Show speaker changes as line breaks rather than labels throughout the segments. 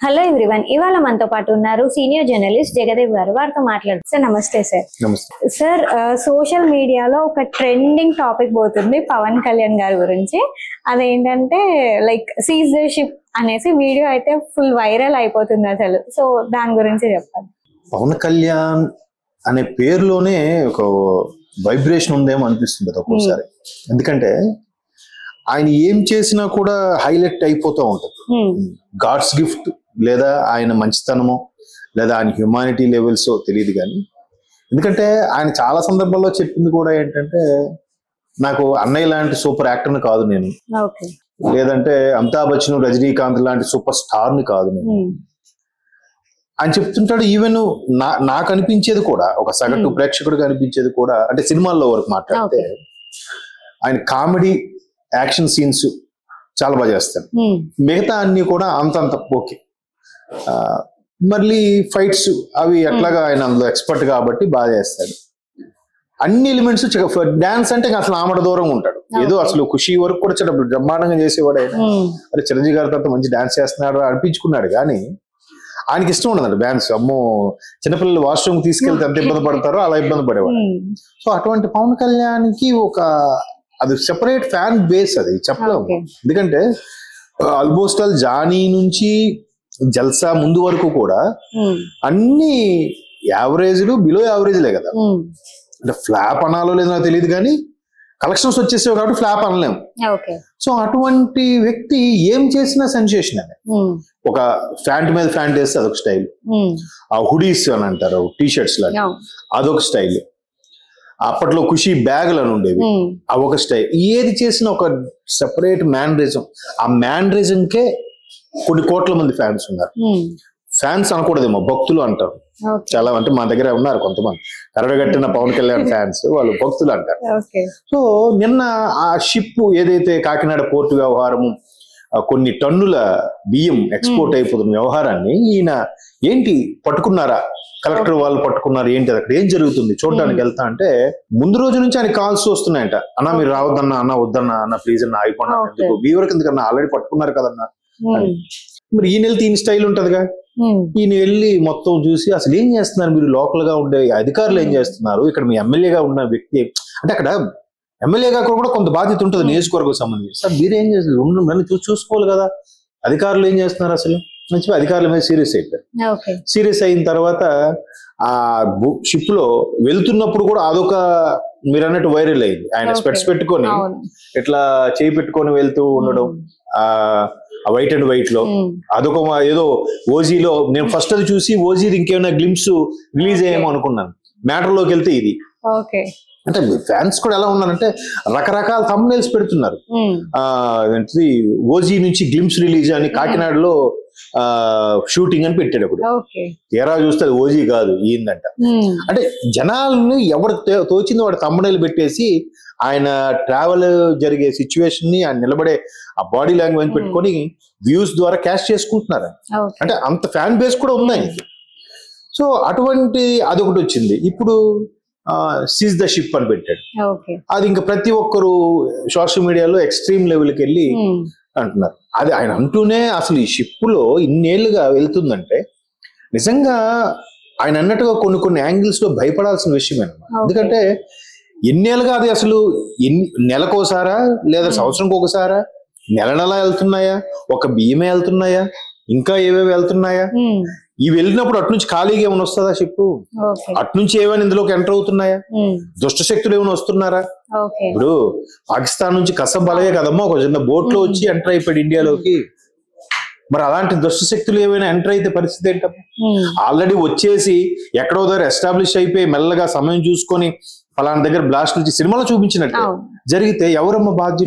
Hello everyone ఇవాళ మనతో పాటు ఉన్నారు సీనియర్ జర్నలిస్ట్ జగదేవ్ గారు వారితో మాట్లాడుతూ సార్ నమస్తే సార్
నమస్తే
సార్ సోషల్ మీడియాలో ఒక ట్రెండింగ్ టాపిక్ పోతుంది పవన్ కళ్యాణ్ గారి గురించి అదేంటంటే లైక్ సీజ్ షిప్ అనేసి వీడియో అయితే ఫుల్ వైరల్ అయిపోతుంది అసలు సో దాని గురించి చెప్పండి
పవన్ కళ్యాణ్ అనే పేరులోనే ఒక వైబ్రేషన్ ఉందేమో అనిపిస్తుంది అది ఒక్కోసారి ఎందుకంటే ఆయన ఏం చేసినా కూడా హైలైట్ అయిపోతూ ఉంటుంది
Hmm.
గాడ్స్ గిఫ్ట్ లేదా ఆయన మంచితనమో లేదా ఆయన హ్యుమానిటీ లెవెల్స్ తెలియదు కానీ ఎందుకంటే ఆయన చాలా సందర్భాల్లో చెప్పింది కూడా ఏంటంటే నాకు అన్నయ్య లాంటి సూపర్ యాక్టర్ని కాదు నేను
ఓకే
లేదంటే అమితాబ్ బచ్చన్ రజనీకాంత్ లాంటి సూపర్ స్టార్ని కాదు నేను ఆయన చెప్తుంటాడు ఈవెన్ నా నాకు అనిపించేది కూడా ఒక సగటు
Hmm.
ప్రేక్షకుడికి అనిపించేది కూడా అంటే సినిమాల్లో వరకు మాట్లాడితే ఆయన కామెడీ యాక్షన్ సీన్స్ చాలా బాగా చేస్తాడు మిగతా అన్ని కూడా అంతంత ఓకే ఆ, మళ్ళీ ఫైట్స్ అవి ఎట్లాగా ఆయన అందులో ఎక్స్పర్ట్ కాబట్టి బాగా చేస్తాడు అన్ని ఎలిమెంట్స్ డాన్స్ అంటే ఇంకా అసలు ఆమడ దూరం ఉంటాడు ఏదో
Okay.
అసలు ఖుషి వరకు కూడా చాలా బ్రహ్మాండంగా చేసేవాడు ఆయన అరే చిరంజీవి గారితో అంత మంచి డాన్స్ చేస్తున్నాడు అనిపించుకున్నాడు కానీ ఆయనకి ఇష్టం ఉండదండి డాన్స్ అమ్మో చిన్నపిల్లలు వాష్రూమ్ తీసుకెళ్తే ఎంత ఇబ్బంది పడతారో అలా ఇబ్బంది పడేవాడు సో అటువంటి పవన్ కళ్యాణ్కి ఒక అది సెపరేట్ ఫ్యాన్ బేస్ అది చెప్పలేము
ఓకే
ఎందుకంటే ఆల్మోస్ట్ ఆల్ జానీ నుంచి జల్సా ముందు వరకు కూడా అన్ని యావరేజ్లు బిలో యావరేజ్లే కదా అంటే ఫ్లాప్ అనాలో లేదో నాకు తెలియదు కానీ కలెక్షన్స్ వచ్చేసేవి కాబట్టి ఫ్లాప్ అనలేము
ఓకే
సో అటువంటి వ్యక్తి ఏం చేసినా సెన్సేషన్ అని ఒక ఫ్యాంట్ మీద ఫ్యాంట్ వేస్తే అదొక స్టైల్ ఆ హుడీస్ అని అంటారు టీ షర్ట్స్ లాంటి అదొక స్టైల్ అప్పట్లో ఖుషి బ్యాగులు అని ఉండేవి అవి ఒక స్టైల్ ఏది చేసినా ఒక సెపరేట్ మ్యానరిజం ఆ మ్యానరిజంకే కొన్ని కోట్ల మంది ఫ్యాన్స్ ఉన్నారు ఫ్యాన్స్ అనకూడదేమో భక్తులు అంటారు
ఓకే
చాలా అంటే మా దగ్గర ఉన్నారు కొంతమంది కరడగట్టిన పవన్ కళ్యాణ్ ఫ్యాన్స్ వాళ్ళు భక్తులు అంటారు
ఓకే
సో నిన్న ఆ షిప్ ఏదైతే కాకినాడ పోర్టు వ్యవహారము ఆ కొన్ని టన్నుల బియ్యం ఎక్స్పోర్ట్ అయిపోతున్న వ్యవహారాన్ని ఈయన ఏంటి పట్టుకున్నారా కలెక్టర్ వాళ్ళు పట్టుకున్నారు ఏంటి అది అక్కడ ఏం జరుగుతుంది చూడడానికి
Hmm.
వెళ్తా అంటే ముందు రోజు నుంచి ఆయన కాల్స్ వస్తున్నాయంట అన్న మీరు రావద్దన్నా అన్న వద్దన్నా అన్న ప్లీజ్ అన్న అయిపోయినా
Okay.
ఎందుకు వీవర్ కిందకన్నా ఆల్రెడీ పట్టుకున్నారు కదన్నా మరి ఈయన వెళ్తే ఈయన స్టైల్ ఉంటదిగా ఈయన వెళ్ళి మొత్తం చూసి అసలు ఏం చేస్తున్నారు మీరు లోకల్ గా ఉండే అధికారులు ఏం
Hmm.
చేస్తున్నారు ఇక్కడ మీ ఎమ్మెల్యేగా ఉన్న వ్యక్తి అంటే అక్కడ ఎమ్మెల్యేగా కూడా కొంత బాధ్యత ఉంటుంది
Hmm.
నియోజకవర్గం సంబంధించి సార్ మీరు ఏం చేస్తారు ఉండు నన్ను చూసి చూసుకోవాలి కదా అధికారులు ఏం చేస్తున్నారు అసలు అని చెప్పి అధికారుల మీద సీరియస్ అయిపోయారు
ఓకే
సీరియస్ అయిన తర్వాత ఆ షిప్ లో వెళ్తున్నప్పుడు కూడా అదొక మీరు అన్నట్టు వైరల్ అయింది ఆయన
Okay.
స్పెట్స్ పెట్టుకొని
అవును
ఇట్లా చేయి పెట్టుకొని వెళ్తూ ఉండడం ఆ వైట్ అండ్ వైట్ లో అదొక మా- ఏదో ఓజీలో నేను ఫస్ట్ అది చూసి ఓజీది ఇంకేమైనా గ్లిమ్స్ రిలీజ్ అయ్యేమో అనుకున్నాను మ్యాటర్ లోకి వెళ్తే ఇది
ఓకే
అంటే ఫ్యాన్స్ కూడా ఎలా ఉన్నారంటే రకరకాల thumbnails పెడుతున్నారు ఆ ఏంటిది ఓజీ నుంచి గ్లిమ్స్ రిలీజ్ అని కాకినాడలో ఆ షూటింగ్ అని పెట్టాడు అప్పుడు
ఓకే
తీరా చూస్తే అది ఓజీ కాదు ఈయందంట అంటే జనాలను ఎవడు తే- తోచింది వాడు తమ్మడలు పెట్టేసి ఆయన ట్రావెల్ జరిగే సిచ్యువేషన్ ని ఆయన నిలబడే ఆ బాడీ లాంగ్వేజ్
Hmm.
పెట్టుకొని వ్యూస్ ద్వారా క్యాష్ చేసుకుంటున్నారు
ఓకే
అంటే అంత ఫ్యాన్ బేస్ కూడా ఉంది ఆయనకి సో అటువంటి అదొకటి వచ్చింది ఇప్పుడు సీజ్ ద షిప్ అని పెట్టాడు
ఓకే
అది ఇంకా ప్రతి ఒక్కరు సోషల్ మీడియాలో ఎక్స్ట్రీమ్ లెవెల్కి వెళ్ళి అంటున్నారు అది ఆయన అంటూనే అసలు ఈ షిప్పులో ఇన్నేళ్లుగా వెళ్తుందంటే నిజంగా ఆయన అన్నట్టుగా కొన్ని కొన్ని యాంగిల్స్ లో భయపడాల్సిన విషయం అనమాట
Okay.
ఎందుకంటే ఎన్నేళ్ళుగా అది అసలు ఎన్ని నెలకోసారా లేదా
Hmm.
సంవత్సరంకి ఒకసారా నెల నెల వెళ్తున్నాయా ఒక బియ్యమే వెళ్తున్నాయా ఇంకా ఏవేవి వెళ్తున్నాయా ఇవి వెళ్ళినప్పుడు అటు నుంచి ఖాళీగా ఏమైనా వస్తుందా షిప్
ఓకే
అటు నుంచి ఏమైనా ఇందులోకి ఎంటర్ అవుతున్నాయా దుష్ట శక్తులు ఏమైనా వస్తున్నారా
ఓకే
ఇప్పుడు పాకిస్తాన్ నుంచి కసబ్ అలాగే కదమ్మా ఒక చిన్న బోట్ లో
Hmm.
వచ్చి ఎంటర్ అయిపోయాడు ఇండియాలోకి మరి అలాంటి దుష్ట శక్తులు ఏమైనా ఎంటర్ అయితే పరిస్థితి ఏంటమ్మా ఆల్రెడీ వచ్చేసి ఎక్కడో దగ్గర ఎస్టాబ్లిష్ అయిపోయి మెల్లగా సమయం చూసుకొని ఫలానా దగ్గర బ్లాస్ట్ నుంచి సినిమాలో చూపించినట్టు
అవును
జరిగితే ఎవరమ్మ బాధ్యత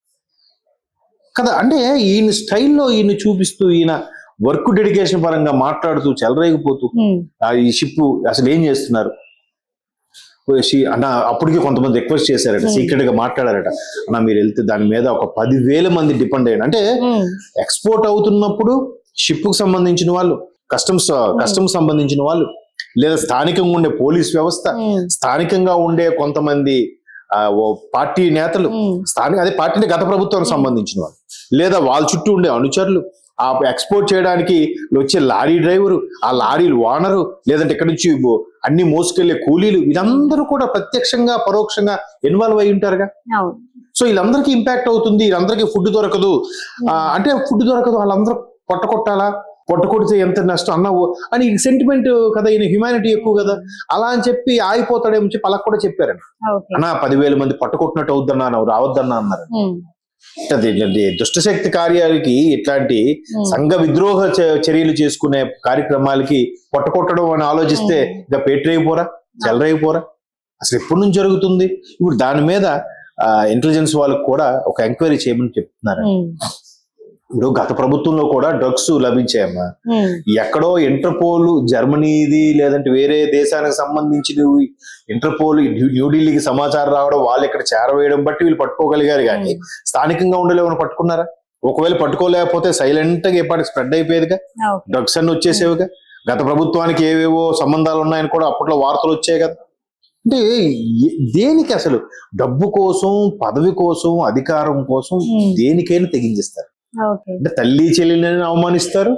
కదా అంటే ఈయన స్టైల్లో ఈయన చూపిస్తూ ఈయన వర్క్ డెడికేషన్ పరంగా మాట్లాడుతూ చెలరేగిపోతూ ఆ ఈ షిప్ అసలు ఏం చేస్తున్నారు షి- అన్న అప్పటికి కొంతమంది రిక్వెస్ట్ చేశారట
Hmm.
సీక్రెట్ గా మాట్లాడారట అన్న మీరు వెళ్తే దాని మీద ఒక పదివేల మంది డిపెండ్ అయ్యారు అంటే ఎక్స్పోర్ట్ అవుతున్నప్పుడు షిప్ కు సంబంధించిన వాళ్ళు కస్టమ్స్ కస్టమ్స్ సంబంధించిన వాళ్ళు లేదా స్థానికంగా ఉండే పోలీస్ వ్యవస్థ స్థానికంగా ఉండే కొంతమంది ఆ, ఓ పార్టీ నేతలు స్థానిక అదే పార్టీ గత ప్రభుత్వానికి సంబంధించిన వాళ్ళు లేదా వాళ్ళ చుట్టూ ఉండే అనుచరులు ఆ ఎక్స్పోర్ట్ చేయడానికి వచ్చే లారీ డ్రైవరు ఆ లారీలు ఓనరు లేదంటే ఇక్కడ నుంచి బో- అన్ని మోసుకెళ్లే కూలీలు వీళ్ళందరూ కూడా ప్రత్యక్షంగా పరోక్షంగా ఇన్వాల్వ్ అయి ఉంటారుగా
అవును
సో వీళ్ళందరికీ ఇంపాక్ట్ అవుతుంది వీళ్ళందరికీ ఫుడ్ దొరకదు ఆ, అంటే ఫుడ్ దొరకదు వాళ్ళందరూ పొట్ట కొట్టాలా పొట్ట కొడితే ఎంత నష్టం అన్నావు అని సెంటిమెంట్ కదా ఈయన హ్యుమానిటీ ఎక్కువ కదా అలా అని చెప్పి ఆగిపోతాడేమో చెప్పి అలా కూడా చెప్పారండి
ఓకే
అన్నా పదివేల మంది పొట్ట కొట్టినట్టు అవుద్దన్నా నువ్వు రావద్దన్నా అన్నారు అది ఇది దుష్టశక్తి కార్యాలకి ఇట్లాంటి సంఘ విద్రోహ చ- చర్యలు చేసుకునే కార్యక్రమాలకి పొట్ట కొట్టడం అని ఆలోచిస్తే
Hmm.
ఇంకా పేటరైపోరా చెలరైపోరా అసలు ఎప్పటి నుంచి జరుగుతుంది ఇప్పుడు దాని మీద ఇంటెలిజెన్స్ వాళ్ళకి కూడా ఒక ఎంక్వైరీ చేయమని చెప్తున్నారు ఇప్పుడు గత ప్రభుత్వంలో కూడా డ్రగ్స్ లభించాయమ్మా ఎక్కడో ఇంటర్పోల్ జర్మనీది లేదంటే వేరే దేశానికి సంబంధించినవి ఇంటర్పోల్ న్యూ- న్యూఢిల్లీకి సమాచారం రావడం వాళ్ళు ఇక్కడ చేరవేయడం బట్టి వీళ్ళు పట్టుకోగలిగారు కానీ స్థానికంగా ఉండలేమని పట్టుకున్నారా ఒకవేళ పట్టుకోలేకపోతే సైలెంట్ గా ఎప్పటికి స్ప్రెడ్ అయిపోయేదిగా
ఓకే
డ్రగ్స్ అన్ని వచ్చేసేవిగా గత ప్రభుత్వానికి ఏవేవో సంబంధాలు ఉన్నాయని కూడా అప్పట్లో వార్తలు వచ్చాయి కదా అంటే ఏ- దేనికి అసలు డబ్బు కోసం పదవి కోసం అధికారం కోసం
Hmm.
దేనికైనా తెగించేస్తారు
ఓకే
అంటే తల్లి చెల్లెలైనా అవమానిస్తారు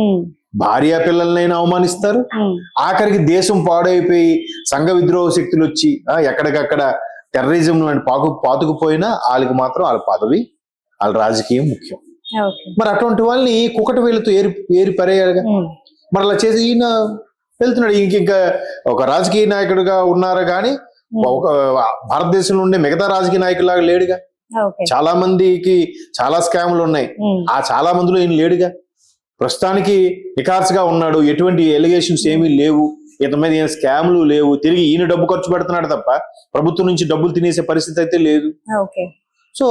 భార్య పిల్లలనైనా అవమానిస్తారు ఆఖరికి దేశం పాడైపోయి సంఘ విద్రోహ శక్తులు వచ్చి ఆ, ఎక్కడికక్కడ టెర్రరిజం లాంటి పాకు పాతుకుపోయినా వాళ్ళకి మాత్రం వాళ్ళ పదవి వాళ్ళ రాజకీయం ముఖ్యం
ఓకే
మరి అటువంటి వాళ్ళని కుకట వీళ్ళతో ఏరి ఏరి పరేయాలిగా మరి అలా చేసి ఈయన వెళ్తున్నాడు ఇంక ఇంకా ఒక రాజకీయ నాయకుడిగా ఉన్నారు కానీ ఒక భారతదేశంలో ఉండే మిగతా రాజకీయ నాయకులాగా లేడుగా
ఓకే
చాలా మందికి చాలా స్కామ్లు ఉన్నాయి ఆ చాలా మందిలో ఈయన లేడుగా ప్రస్తుతానికి నికార్స్గా ఉన్నాడు ఎటువంటి ఎలిగేషన్స్ ఏమీ లేవు ఇతని మీద ఏం స్కామ్లు లేవు తిరిగి ఈయన డబ్బు ఖర్చు పెడుతున్నాడు తప్ప ప్రభుత్వం నుంచి డబ్బులు తినేసే పరిస్థితి అయితే లేదు
ఓకే
సో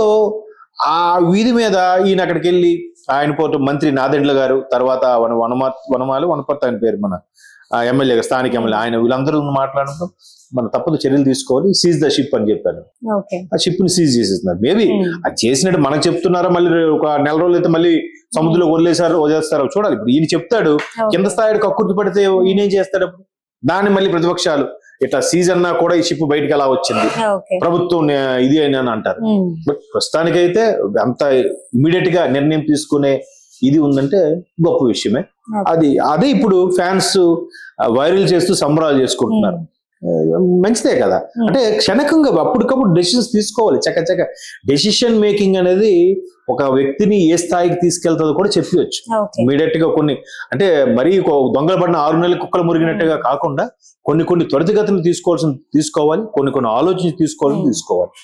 ఆ వీధి మీద ఈయన అక్కడికి వెళ్ళి ఆయన పోటు మంత్రి నాదెండ్ల గారు తర్వాత వన వనమా వనమాలి వనపర్తి ఆయన పేరు మన ఎమ్మెల్యే స్థానిక ఎమ్మెల్యే ఆయన వీళ్ళందరూ మాట్లాడడం మన తప్పదు చర్యలు తీసుకోవాలి సీజ్ ద షిప్ అని చెప్పారు
ఓకే
ఆ షిప్ ని సీజ్ చేసేస్తున్నారు మేబీ అది చేసినట్టు మనకు చెప్తున్నారా మళ్ళీ ఒక నెల రోజులు అయితే మళ్ళీ సముద్రంలో వదిలేసారు వదిలేస్తారో చూడాలి ఇప్పుడు ఈయన చెప్తాడు కింద స్థాయికి కక్కుర్తి పడితే ఈయన ఏం చేస్తాడు అప్పుడు దాన్ని మళ్ళీ ప్రతిపక్షాలు ఇట్లా సీజ్ అన్నా కూడా ఈ షిప్ బయటకు ఎలా వచ్చింది
ఓకే
ప్రభుత్వం నే- ఇది అయినా అని అంటారు బట్ ప్రస్తుతానికైతే అంత ఇమీడియట్ గా నిర్ణయం తీసుకునే ఇది ఉందంటే గొప్ప విషయమే అది అదే ఇప్పుడు ఫ్యాన్స్ వైరల్ చేస్తూ సంబరాలు చేసుకుంటున్నారు ఆ, మంచిదే కదా అంటే క్షణకంగా అప్పటికప్పుడు డెసిషన్స్ తీసుకోవాలి చక్క చక్క డెసిషన్ మేకింగ్ అనేది ఒక వ్యక్తిని ఏ స్థాయికి తీసుకెళ్తుందో కూడా చెప్పవచ్చు
ఓకే
ఇమీడియట్ గా కొన్ని అంటే మరీ ఒక దొంగలు పడిన ఆరు నెలలు కుక్కలు మురిగినట్టుగా కాకుండా కొన్ని కొన్ని త్వరితగతిని తీసుకోవాల్సిన తీసుకోవాలి కొన్ని కొన్ని ఆలోచించి తీసుకోవాలని
Hmm.
తీసుకోవాలి